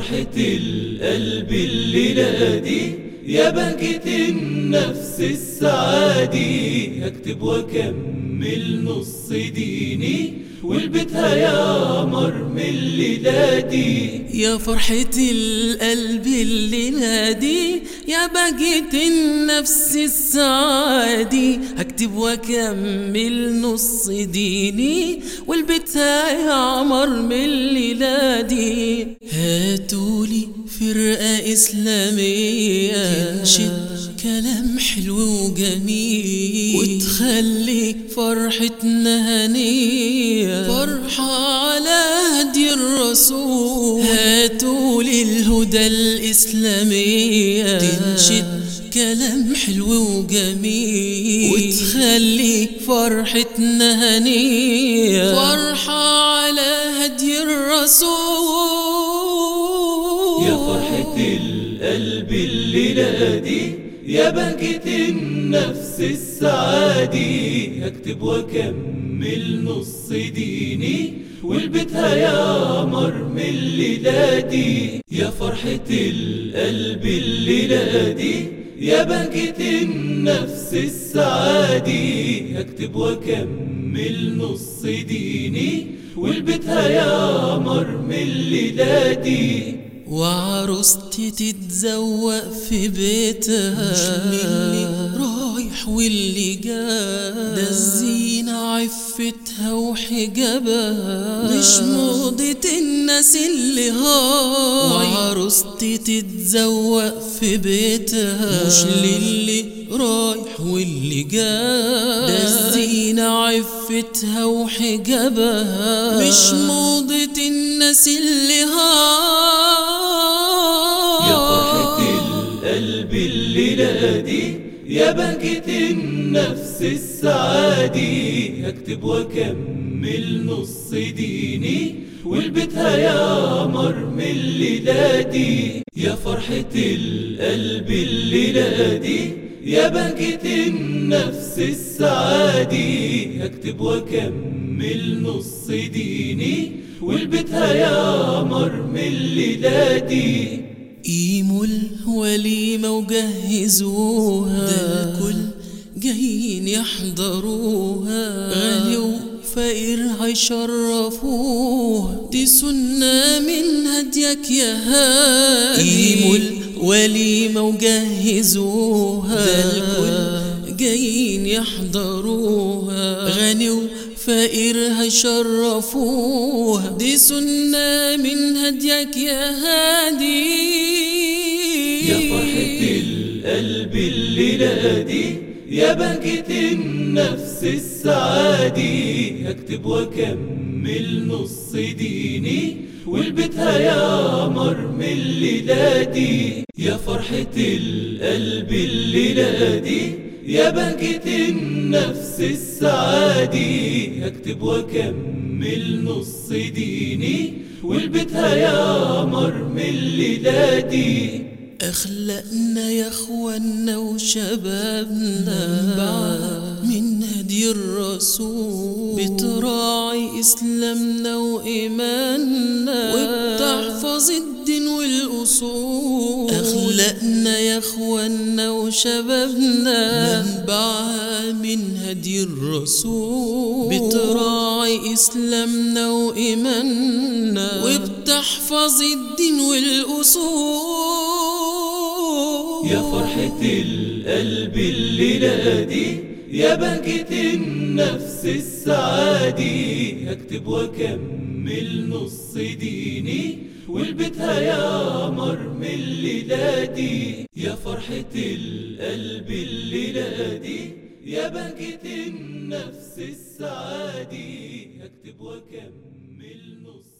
فرحة القلب الليلة دي يا بهجة النفس السعادي هكتب واكمل نص ديني والبيت هيعمر من الليلة دي يا فرحة القلب اللي نادي يا بهجة النفس السعادي هكتب واكمل نص ديني والبيت هيعمر من الليلة دي هاتولي فرقة إسلامية تنشد كلام حلو وجميل وتخلي فرحتنا هنية فرحة على هدي الرسول هاتولي الهدى الإسلامية تنشد كلام حلو وجميل وتخلي فرحتنا هنية فرحة على هدي الرسول يا فرحة القلب الليلة دي يا بهجة النفس السعادي هكتب واكمل نص ديني والبيت هيعمر من الليلة دي يا فرحة القلب الليلة دي يا بهجة النفس السعادي هكتب واكمل نص ديني والبيت هيعمر من الليلة دي وعروستي تتزوق في بيتها مش اللي رايح واللي جاي ده الزينة عفتها وحجابها مش موضة الناس اللي هاي وعروستي تتزوق في بيتها مش للي رايح واللي جاي ده الزينة عفتها وحجابها مش موضة الناس اللي هاي يا فرحة القلب الليلة دي يا بهجة النفس السعادي هكتب واكمل نص ديني والبيت هيعمر من الليلة دي يا فرحة القلب الليلة دي يا بهجة النفس السعادي هكتب واكمل نص ديني والبيت هيعمر من الليلة دي قيموا الوليمة وجهزوها ده الكل جايين يحضروها غالي وفقير هيشرفوها دي سنة من هديك يا هادي قيموا الوليمة وجهزوها ده الكل جايين يحضروها غني وفقير هيشرفوها دي سنة من هديك يا هادي يا فرحة القلب الليلة دي يا بهجة النفس السعادي هكتب واكمل نص ديني والبيت هيعمر من الليلة دي يا فرحة القلب الليلة دي يا بهجة النفس السعادي هكتب واكمل نص ديني والبيت هيعمر من الليلة دي أخلقنا يا اخوانا وشبابنا من هدي الرسول بتراعي إسلامنا وإيماننا وبتحفظ الدين والأصول أخلقنا يا اخوانا وشبابنا منبعها من هدي الرسول بتراعي إسلامنا وإيماننا وبتحفظ الدين والأصول يا فرحة القلب الليلة دي يا بهجة النفس السعادي هكتب واكمل نص ديني والبيت هيعمر من الليلة دي يا فرحة القلب الليلة دي يا بهجة النفس السعادي هكتب واكمل نص